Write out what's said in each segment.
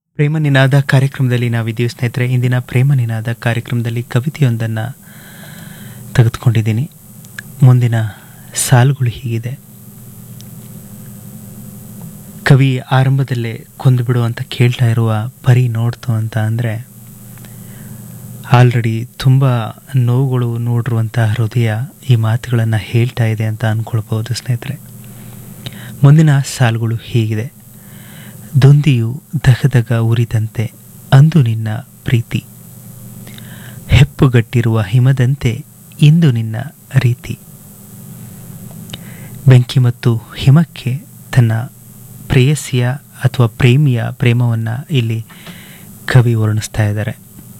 ಪ್ರೇಮ ನಿನಾದ ಕಾರ್ಯಕ್ರಮದಲ್ಲಿ ನಾವಿದ್ದೀವಿ ಸ್ನೇಹಿತರೆ ಇಂದಿನ ಪ್ರೇಮ ನಿನಾದ ಕಾರ್ಯಕ್ರಮದಲ್ಲಿ ಕವಿತೆಯೊಂದನ್ನು ತೆಗೆದುಕೊಂಡಿದ್ದೀನಿ ಮುಂದಿನ ಸಾಲುಗಳು ಹೀಗಿದೆ ಕವಿ ಆರಂಭದಲ್ಲೇ ಕೊಂದು ಬಿಡು ಅಂತ ಕೇಳ್ತಾ ಇರುವ ಪರಿ ನೋಡ್ತು ಅಂತ ಅಂದರೆ ಆಲ್ರೆಡಿ ತುಂಬ ನೋವುಗಳು ನೋಡಿರುವಂಥ ಹೃದಯ ಈ ಮಾತುಗಳನ್ನು ಹೇಳ್ತಾ ಇದೆ ಅಂತ ಅಂದ್ಕೊಳ್ಬೋದು ಸ್ನೇಹಿತರೆ ಮುಂದಿನ ಸಾಲುಗಳು ಹೀಗಿದೆ ದೊಂದಿಯು ದಗದಗ ಉರಿದಂತೆ ಅಂದು ನಿನ್ನ ಪ್ರೀತಿ ಹೆಪ್ಪುಗಟ್ಟಿರುವ ಹಿಮದಂತೆ ಇಂದು ನಿನ್ನ ರೀತಿ ಬೆಂಕಿ ಮತ್ತು ಹಿಮಕ್ಕೆ ತನ್ನ ಪ್ರೇಯಸಿಯ ಅಥವಾ ಪ್ರೇಮಿಯ ಪ್ರೇಮವನ್ನು ಇಲ್ಲಿ ಕವಿ ವರ್ಣಿಸ್ತಾ ಇದ್ದಾರೆ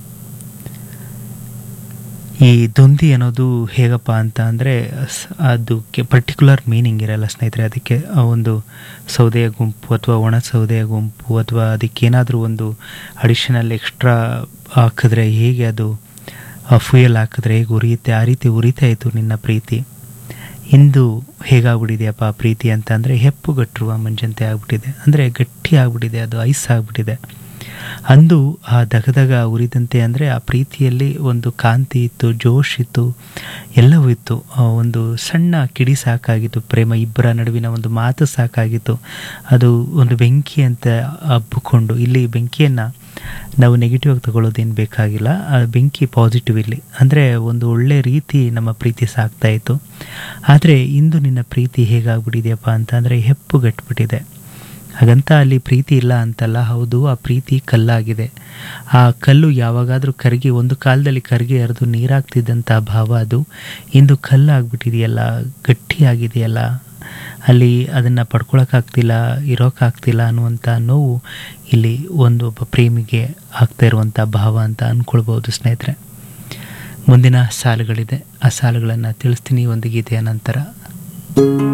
ಈ ದೊಂದಿ ಅನ್ನೋದು ಹೇಗಪ್ಪ ಅಂತ ಅಂದರೆ ಅದಕ್ಕೆ ಪರ್ಟಿಕ್ಯುಲರ್ ಮೀನಿಂಗ್ ಇರಲ್ಲ ಸ್ನೇಹಿತರೆ ಅದಕ್ಕೆ ಆ ಒಂದು ಸೌದೆಯ ಗುಂಪು ಅಥವಾ ಒಣ ಸೌದೆಯ ಗುಂಪು ಅಥವಾ ಅದಕ್ಕೇನಾದರೂ ಒಂದು ಅಡಿಷನಲ್ ಎಕ್ಸ್ಟ್ರಾ ಹಾಕಿದ್ರೆ ಹೇಗೆ ಅದು ಫ್ಯೂಯಲ್ ಹಾಕಿದ್ರೆ ಹೇಗೆ ಉರಿಯುತ್ತೆ ಆ ರೀತಿ ಉರಿತಾ ಇತ್ತು ನಿನ್ನ ಪ್ರೀತಿ ಇಂದು ಹೇಗಾಗ್ಬಿಟ್ಟಿದೆಯಪ್ಪ ಆ ಪ್ರೀತಿ ಅಂತ ಅಂದರೆ ಹೆಪ್ಪುಗಟ್ಟಿರುವ ಮಂಜಂತೆ ಆಗ್ಬಿಟ್ಟಿದೆ ಅಂದರೆ ಗಟ್ಟಿ ಆಗ್ಬಿಟ್ಟಿದೆ ಅದು ಐಸ್ ಆಗ್ಬಿಟ್ಟಿದೆ ಅಂದು ಆ ದಗದಗ ಉರಿದಂತೆ ಅಂದರೆ ಆ ಪ್ರೀತಿಯಲ್ಲಿ ಒಂದು ಕಾಂತಿ ಇತ್ತು ಜೋಶ್ ಇತ್ತು ಎಲ್ಲವೂ ಇತ್ತು ಆ ಒಂದು ಸಣ್ಣ ಕಿಡಿ ಸಾಕಾಗಿತ್ತು ಪ್ರೇಮ ಇಬ್ಬರ ನಡುವಿನ ಒಂದು ಮಾತು ಸಾಕಾಗಿತ್ತು ಅದು ಒಂದು ಬೆಂಕಿ ಅಂತ ಹಬ್ಬಿಕೊಂಡು ಇಲ್ಲಿ ಬೆಂಕಿಯನ್ನು ನಾವು ನೆಗೆಟಿವ್ ಆಗಿ ತಗೊಳ್ಳೋದೇನು ಬೇಕಾಗಿಲ್ಲ ಆ ಬೆಂಕಿ ಪಾಸಿಟಿವ್ ಇಲ್ಲಿ ಅಂದರೆ ಒಂದು ಒಳ್ಳೆ ರೀತಿ ನಮ್ಮ ಪ್ರೀತಿ ಸಾಕ್ತಾ ಇತ್ತು ಆದರೆ ಇಂದು ನಿನ್ನ ಪ್ರೀತಿ ಹೇಗಾಗ್ಬಿಟ್ಟಿದೆಯಪ್ಪ ಅಂತ ಅಂದರೆ ಹೆಪ್ಪುಗಟ್ಬಿಟ್ಟಿದೆ ಹಾಗಂತ ಅಲ್ಲಿ ಪ್ರೀತಿ ಇಲ್ಲ ಅಂತಲ್ಲ ಹೌದು ಆ ಪ್ರೀತಿ ಕಲ್ಲಾಗಿದೆ ಆ ಕಲ್ಲು ಯಾವಾಗಾದರೂ ಕರಗಿ ಒಂದು ಕಾಲದಲ್ಲಿ ಕರಗಿ ಹರಿದು ನೀರಾಗ್ತಿದ್ದಂಥ ಭಾವ ಅದು ಇಂದು ಕಲ್ಲಾಗ್ಬಿಟ್ಟಿದೆಯಲ್ಲ ಗಟ್ಟಿಯಾಗಿದೆಯಲ್ಲ ಅಲ್ಲಿ ಅದನ್ನು ಪಡ್ಕೊಳಕ್ಕಾಗ್ತಿಲ್ಲ ಇರೋಕ್ಕಾಗ್ತಿಲ್ಲ ಅನ್ನುವಂಥ ನೋವು ಇಲ್ಲಿ ಒಂದು ಒಬ್ಬ ಪ್ರೇಮಿಗೆ ಆಗ್ತಾ ಇರುವಂಥ ಭಾವ ಅಂತ ಅಂದ್ಕೊಳ್ಬೋದು ಸ್ನೇಹಿತರೆ ಮುಂದಿನ ಸಾಲುಗಳಿದೆ ಆ ಸಾಲುಗಳನ್ನು ತಿಳಿಸ್ತೀನಿ ಒಂದು ಗೀತೆಯ ನಂತರ